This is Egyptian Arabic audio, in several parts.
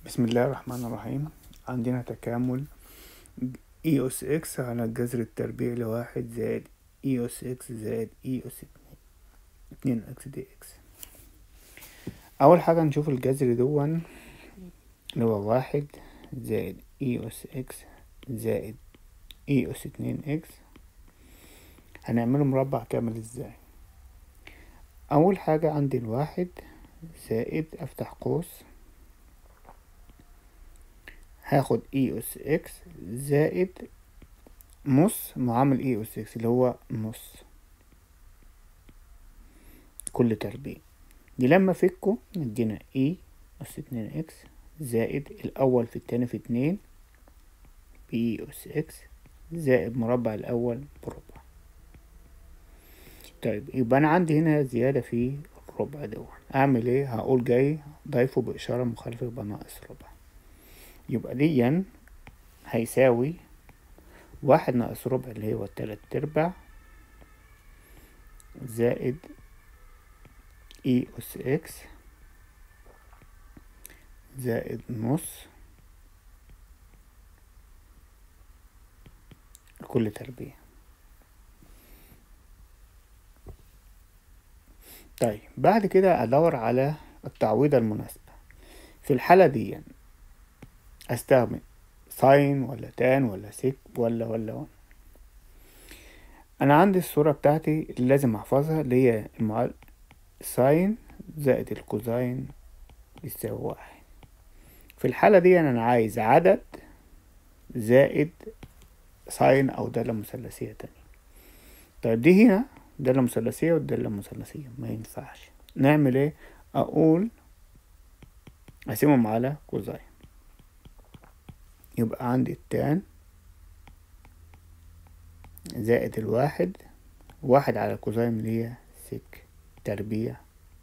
بسم الله الرحمن الرحيم عندنا تكامل اي اس اكس على الجذر التربيعي لواحد زائد اي اس اكس زائد اي اس اتنين اكس دي اكس اول حاجة نشوف الجذر دون اللي هو واحد زائد اي اس اكس زائد اي اس اتنين اكس هنعمله مربع كامل ازاي اول حاجة عندي الواحد زائد افتح قوس هاخد اي اس اكس زائد نص معامل اي اس اكس اللي هو نص كل تربيع دي لما فكه ندينا اي اس اتنين اكس زائد الاول في التاني في اتنين بي اس اكس زائد مربع الاول بربع طيب يبقى انا عندي هنا زيادة في الربع ده اعمل ايه هقول جاي ضيفه باشارة مخالفة يبقى ناقص ربع يبقى ديا هيساوي واحد ناقص ربع اللي هو التلات ارباع زائد اي اس اكس زائد نص كل تربيع طيب بعد كده ادور على التعويضة المناسبة في الحالة دي استخدم ساين ولا تان ولا سيك ولا ولا ولا انا عندي الصورة بتاعتي اللي لازم احفظها اللي هي المعل... ساين زائد الكوزاين يساوي واحد في الحالة دي انا عايز عدد زائد ساين او دالة مثلثية تانية طيب دي هنا دالة مثلثية والدالة مثلثية ما ينفعش نعمل ايه اقول اقسمهم على كوزاين يبقى عندي التان زائد الواحد واحد على كوزاين اللي هي سك تربيع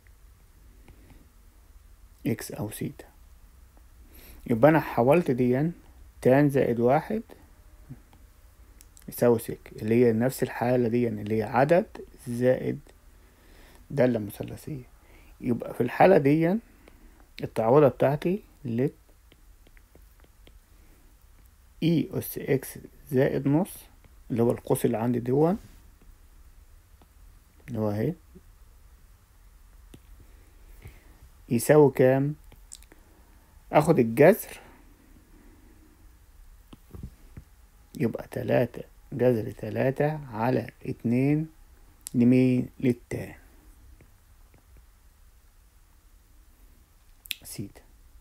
اكس او سيتا يبقى انا حولت دي تان زائد واحد يساوي سك اللي هي نفس الحالة دي اللي هي عدد زائد دالة مثلثية يبقى في الحالة دي التعويضة بتاعتي لت اي اس اكس زائد نص اللي هو القوس اللي عندي دون اللي هو اهي يساوي كام اخد الجذر يبقى تلاتة جذر تلاتة على اتنين لمين للتان سيتا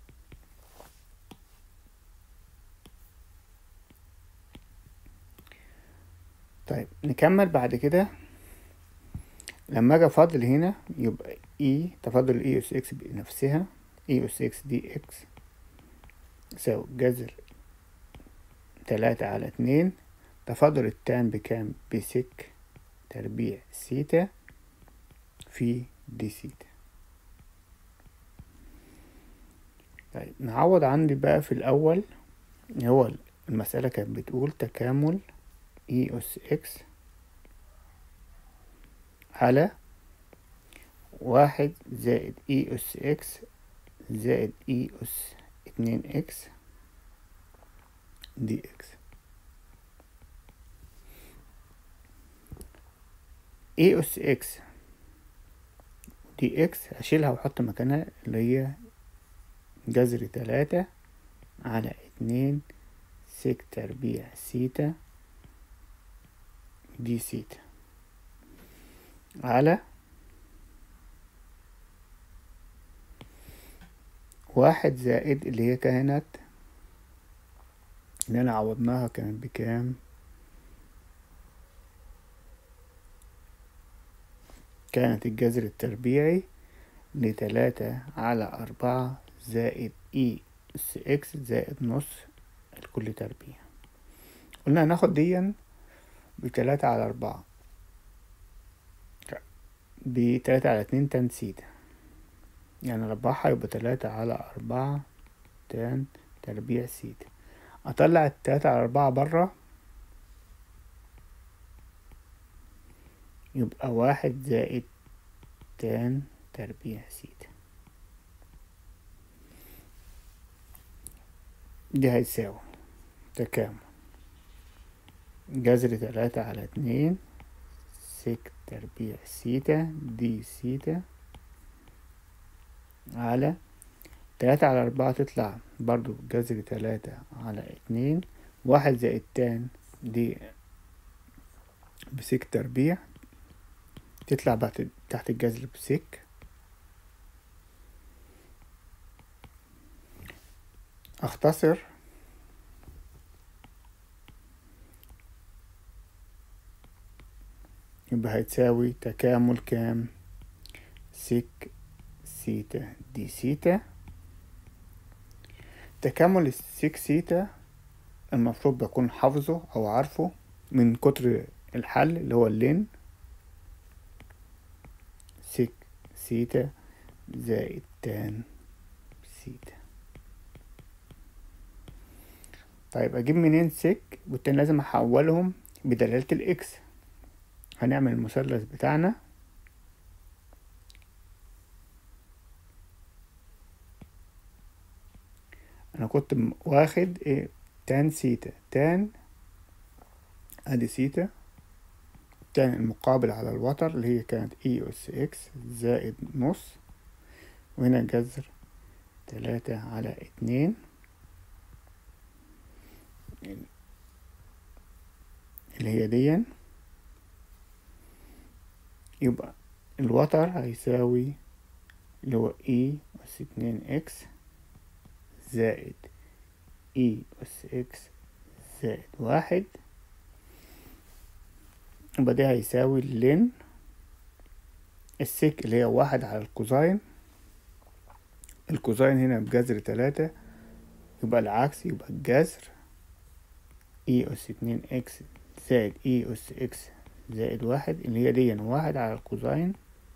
طيب نكمل بعد كده لما اجي افضل هنا يبقى اي تفاضل الاي اس اكس بنفسها اي اس اكس دي اكس يساوي جذر تلاتة على اتنين تفاضل التان بكام بسك تربيع سيتا في دي سيتا طيب نعوض عندي بقى في الأول هو المسألة كانت بتقول تكامل اي اس اكس على واحد زائد اي اس اكس زائد اي اس اتنين اكس دي اكس اي اس اكس دي اكس هشيلها واحط مكانها اللي هي جذر تلاتة على اتنين سك تربيع سيتا دي سيتا على واحد زائد اللي هي كانت اللي انا عوضناها كانت بكام كانت الجذر التربيعي لتلاتة على أربعة زائد اي اس اكس زائد نص الكل تربيع قلنا هناخد ديا بتلاتة على أربعة بتلاتة على اتنين تان سيتا يعني أربعة يبقى تلاتة على أربعة تان تربيع سيتا أطلع التلاتة على أربعة برا يبقى واحد زائد تان تربيع سيتا دي هيساوي تكامل جذر تلاتة على اتنين سك تربيع سيتا دي سيتا على تلاتة على أربعة تطلع برضو جذر تلاتة على اتنين واحد زائد تان دي بسك تربيع تطلع بعد تحت الجذر بسك اختصر يبقى هتساوي تكامل كام سك سيتا دي سيتا تكامل السك سيتا المفروض بكون حافظه او عارفه من كتر الحل اللي هو اللين سك سيتا زائد تان سيتا طيب اجيب منين سك والتاني لازم احولهم بدلالة الاكس هنعمل المثلث بتاعنا انا كنت واخد ايه تان سيتا تان ادي سيتا تان المقابل على الوتر اللي هي كانت اي اس اكس زائد نص وهنا جذر تلاتة على اتنين اللي هي دي يبقى الوتر هيساوي اللي هو اي اس اتنين اكس زائد اي اس اكس زائد واحد يبقى ده هيساوي اللين السك اللي هي واحد على الكوزاين الكوزاين هنا بجذر تلاتة يبقى العكس يبقى الجذر اي اس اتنين اكس زائد اي اس اكس زائد واحد اللي هي دي واحد على الكوزاين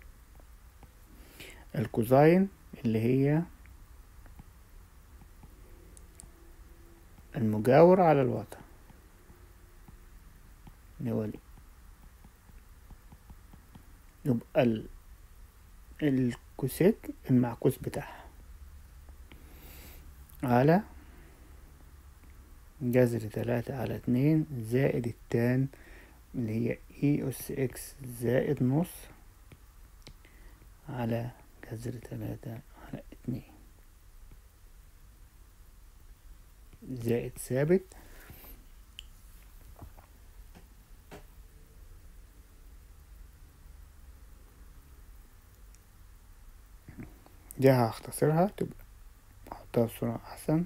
الكوزاين اللي هي المجاور على الوتر اللي هو دي يبقى ال... الكوسيك المعكوس بتاعها على جذر تلاتة على اتنين زائد التان اللي هي اي اس اكس زائد نص على جذر تلاتة على اتنين زائد ثابت دي هختصرها تبقى احطها بصورة احسن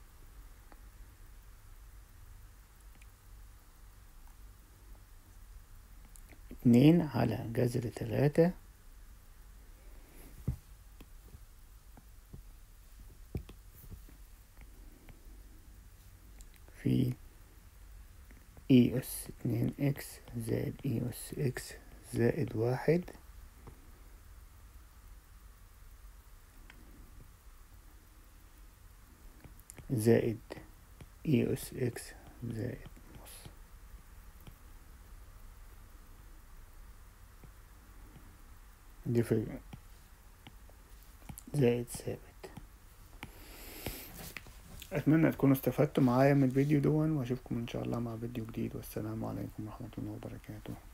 اتنين على جذر تلاتة في اي اس اتنين اكس زائد اي اس اكس زائد واحد زائد اي اس اكس زائد نص دي في زائد ثابت اتمنى تكونوا استفدتوا معايا من الفيديو دون واشوفكم ان شاء الله مع فيديو جديد والسلام عليكم ورحمة الله وبركاته